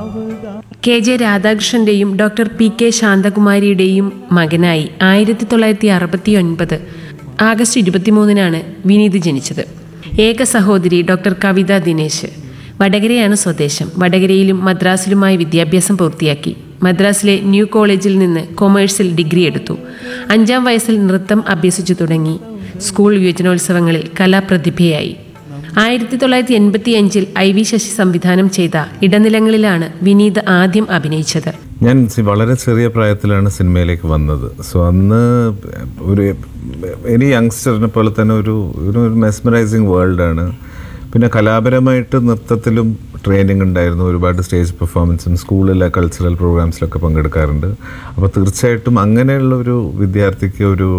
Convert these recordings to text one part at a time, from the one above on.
K J രാധാകൃഷ്ണന്റെയും doctor P K ശാന്തകുമാരിയുടെയും മകനായി ആയിരത്തി തൊള്ളായിരത്തി അറുപത്തി ഒൻപത് ആഗസ്റ്റ് ഇരുപത്തിമൂന്നിനാണ് വിനീത് ജനിച്ചത് ഏക സഹോദരി ഡോക്ടർ കവിത ദിനേശ് വടകരയാണ് സ്വദേശം വടകരയിലും മദ്രാസിലുമായി വിദ്യാഭ്യാസം പൂർത്തിയാക്കി മദ്രാസിലെ ന്യൂ കോളേജിൽ നിന്ന് കൊമേഴ്സിൽ ഡിഗ്രി എടുത്തു അഞ്ചാം വയസ്സിൽ നൃത്തം അഭ്യസിച്ചു തുടങ്ങി സ്കൂൾ യുവജനോത്സവങ്ങളിൽ കലാപ്രതിഭയായി ആയിരത്തി തൊള്ളായിരത്തി എൺപത്തി അഞ്ചിൽ ഐ വി ശശി സംവിധാനം ചെയ്ത ഇടനിലങ്ങളിലാണ് വിനീത് ആദ്യം അഭിനയിച്ചത് ഞാൻ സി- വളരെ ചെറിയ പ്രായത്തിലാണ് സിനിമയിലേക്ക് വന്നത് സോ അന്ന് ഒരു എനി യങ്സ്റ്ററിനെ പോലെ തന്നെ ഒരു ഒരു മെസ്മറൈസിങ് വേൾഡാണ് പിന്നെ കലാപരമായിട്ട് നൃത്തത്തിലും ട്രെയിനിങ് ഉണ്ടായിരുന്നു ഒരുപാട് സ്റ്റേജ് പെർഫോമൻസും സ്കൂളിലെ കൾച്ചറൽ പ്രോഗ്രാംസിലൊക്കെ പങ്കെടുക്കാറുണ്ട് അപ്പോൾ തീർച്ചയായിട്ടും അങ്ങനെയുള്ള ഒരു വിദ്യാർത്ഥിക്ക് ഒരു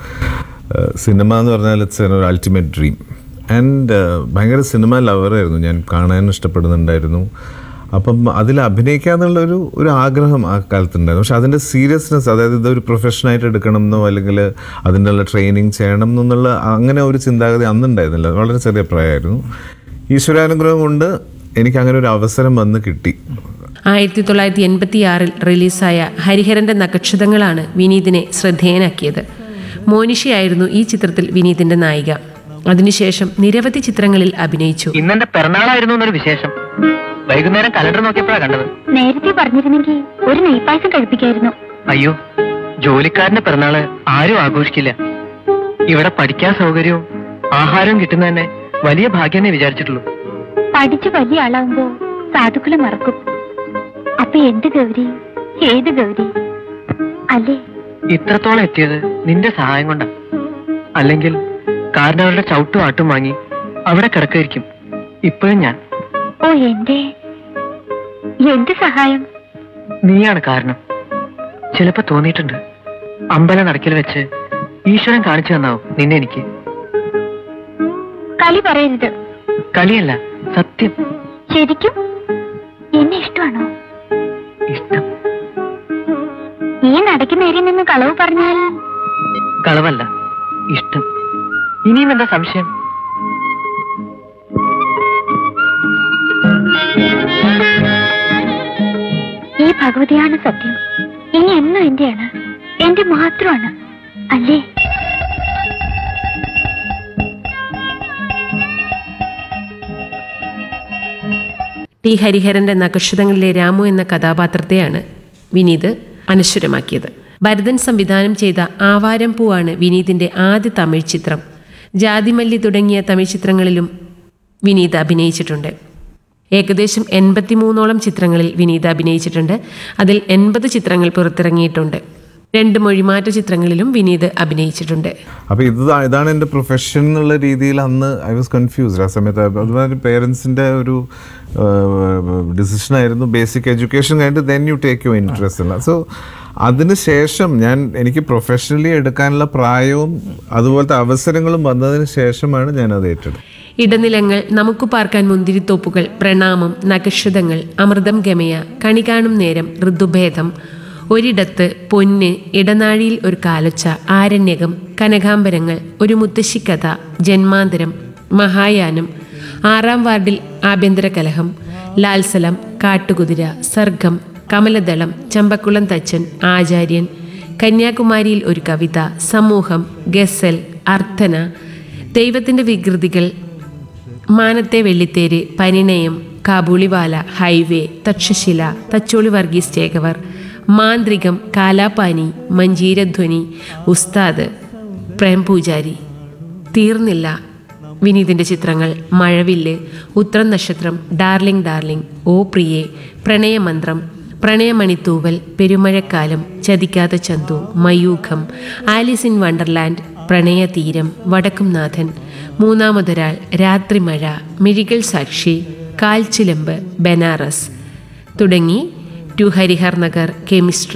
ഏഹ്, സിനിമ എന്ന് പറഞ്ഞാൽ ഇറ്റ്സ് ഒരു അൾട്ടിമേറ്റ് ഡ്രീം ആൻഡ് ഭയങ്കര സിനിമ ലവറായിരുന്നു ഞാൻ കാണാൻ ഇഷ്ടപ്പെടുന്നുണ്ടായിരുന്നു അപ്പം അതിൽ അഭിനയിക്കാന്നുള്ള ഒരു ഒരു ആഗ്രഹം ആ കാലത്തുണ്ടായിരുന്നു പക്ഷെ അതിൻ്റെ സീരിയസ്നെസ് അതായത് ഇതൊരു പ്രൊഫഷനായിട്ട് എടുക്കണം എന്നോ അല്ലെങ്കിൽ അതിൻ്റെ ഉള്ള ട്രെയിനിങ് ചെയ്യണം എന്നുള്ള അങ്ങനെ ഒരു ചിന്താഗതി അന്നുണ്ടായിരുന്നില്ല വളരെ ചെറിയ പ്രായമായിരുന്നു ഈശ്വരാനുഗ്രഹം കൊണ്ട് എനിക്ക് അങ്ങനെ ഒരു അവസരം വന്ന് കിട്ടി ആയിരത്തി തൊള്ളായിരത്തി എൺപത്തി ആറിൽ റിലീസായ ഹരിഹരന്റെ നക്ഷതങ്ങളാണ് വിനീതിനെ ശ്രദ്ധേയനാക്കിയത് മോനിഷയായിരുന്നു ഈ ചിത്രത്തിൽ വിനീതിന്റെ നായിക അതിനുശേഷം നിരവധി ചിത്രങ്ങളിൽ അഭിനയിച്ചു ഇന്നെന്റെ പിറന്നാളായിരുന്നു എന്നൊരു വിശേഷം വൈകുന്നേരം കലണ്ടർ നോക്കിയപ്പോഴാണ് കണ്ടത് നേരത്തെ പറഞ്ഞിരുന്നെങ്കിൽ ഒരു നെയ്പായസം കഴിപ്പിക്കായിരുന്നു അയ്യോ ജോലിക്കാരന്റെ പിറന്നാള് ആരും ആഘോഷിക്കില്ല ഇവിടെ പഠിക്കാൻ സൗകര്യവും ആഹാരവും കിട്ടുന്ന തന്നെ വലിയ ഭാഗ്യമേ വിചാരിച്ചിട്ടുള്ളൂ പഠിച്ച് വലിയ ആളാവുമ്പോ സാധുക്കളെ മറക്കും അപ്പൊ എന്ത് ഗൗരി ഏത് ഗൗരി അല്ലേ ഇത്രത്തോളം എത്തിയത് നിന്റെ സഹായം കൊണ്ടാ അല്ലെങ്കിൽ കാരണവരുടെ ചവിട്ടും ആട്ടും വാങ്ങി അവിടെ കിടക്കായിരിക്കും ഇപ്പോഴും ഞാൻ ഓ എന്റെ എന്ത് സഹായം നീയാണ് കാരണം ചിലപ്പോ തോന്നിയിട്ടുണ്ട് അമ്പലം നടക്കിൽ വെച്ച് ഈശ്വരൻ കാണിച്ചു തന്നാവും നിന്നെ എനിക്ക് കളി പറയരുത് കളിയല്ല സത്യം ശരിക്കും എന്നെ ഇഷ്ടമാണോ ഇഷ്ടം ഈ നടക്ക് നേരെ നിന്ന് കളവ് പറഞ്ഞാൽ കളവല്ല ഇഷ്ടം ഇനിയും എന്താ സംശയം ഈ ഭഗവതിയാണ് സത്യം ഇനി എന്നും എന്റെയാണ് എന്റെ മാത്രമാണ് അല്ലേ ടി ഹരിഹരന്റെ നക്ഷതങ്ങളിലെ രാമു എന്ന കഥാപാത്രത്തെയാണ് വിനീത് അനശ്വരമാക്കിയത് ഭരതൻ സംവിധാനം ചെയ്ത ആവാരം പൂവാണ് വിനീതിന്റെ ആദ്യ തമിഴ് ചിത്രം ജാതിമല്ലി തുടങ്ങിയ തമിഴ് ചിത്രങ്ങളിലും വിനീത് അഭിനയിച്ചിട്ടുണ്ട് ഏകദേശം എൺപത്തിമൂന്നോളം ചിത്രങ്ങളിൽ വിനീത് അഭിനയിച്ചിട്ടുണ്ട് അതിൽ എൺപത് ചിത്രങ്ങൾ പുറത്തിറങ്ങിയിട്ടുണ്ട് രണ്ട് മൊഴിമാറ്റ ചിത്രങ്ങളിലും വിനീത് അഭിനയിച്ചിട്ടുണ്ട് അപ്പോൾ ഇത് ഇതാണ് എൻ്റെ പ്രൊഫഷൻ എന്നുള്ള രീതിയിൽ അന്ന് ഐ വാസ് കൺഫ്യൂസ്ഡ് ആ സമയത്ത് അതുപോലെ പേരൻസിൻ്റെ ഒരു ഡിസിഷൻ ആയിരുന്നു ബേസിക് എഡ്യൂക്കേഷൻ കഴിഞ്ഞിട്ട് then you take you interest ഉള്ള സോ അതിന് ശേഷം ഞാൻ എനിക്ക് പ്രൊഫഷണലി എടുക്കാനുള്ള പ്രായവും അതുപോലത്തെ അവസരങ്ങളും വന്നതിന് ശേഷമാണ് ഞാൻ അത് ഏറ്റെടുത്തത് ഇടനിലങ്ങൾ നമുക്ക് പാർക്കാൻ മുന്തിരിത്തോപ്പുകൾ പ്രണാമം നക്ഷതങ്ങൾ അമൃതം ഗമയ കണി കാണും നേരം ഋതുഭേദം ഒരിടത്ത് പൊന്ന് ഇടനാഴിയിൽ ഒരു കാലൊച്ച ആരണ്യകം കനകാംബരങ്ങൾ ഒരു മുത്തശ്ശിക്കഥ ജന്മാന്തരം മഹായാനം ആറാം വാർഡിൽ ആഭ്യന്തര കലഹം ലാൽസലം കാട്ടുകുതിര സർഗം കമലദളം ചമ്പക്കുളം തച്ചൻ ആചാര്യൻ കന്യാകുമാരിയിൽ ഒരു കവിത സമൂഹം ഗസൽ അർത്ഥന ദൈവത്തിൻ്റെ വികൃതികൾ മാനത്തെ വെള്ളിത്തേര് പരിണയം കാബൂളിവാല ഹൈവേ തക്ഷശില തച്ചോളി വർഗീസ് ചേകവർ മാന്ത്രികം കാലാപാനി മഞ്ജീരധ്വനി ഉസ്താദ് പ്രേം പൂജാരി തീർന്നില്ല വിനീതിൻ്റെ ചിത്രങ്ങൾ മഴവില്ല് ഉത്രം നക്ഷത്രം ഡാർലിംഗ് ഡാർലിംഗ് ഓ പ്രിയേ പ്രണയമന്ത്രം പ്രണയമണിത്തൂവൽ പെരുമഴക്കാലം ചതിക്കാത്ത ചന്തു Mayookham Alice in Wonderland Pranayatheeram Vadakkumnathan മൂന്നാമതൊരാൾ രാത്രിമഴ മിഴികൾ സാക്ഷി കാൽച്ചിലമ്പ് ബനാറസ് തുടങ്ങി ടു ഹരിഹർ നഗർ കെമിസ്ട്രി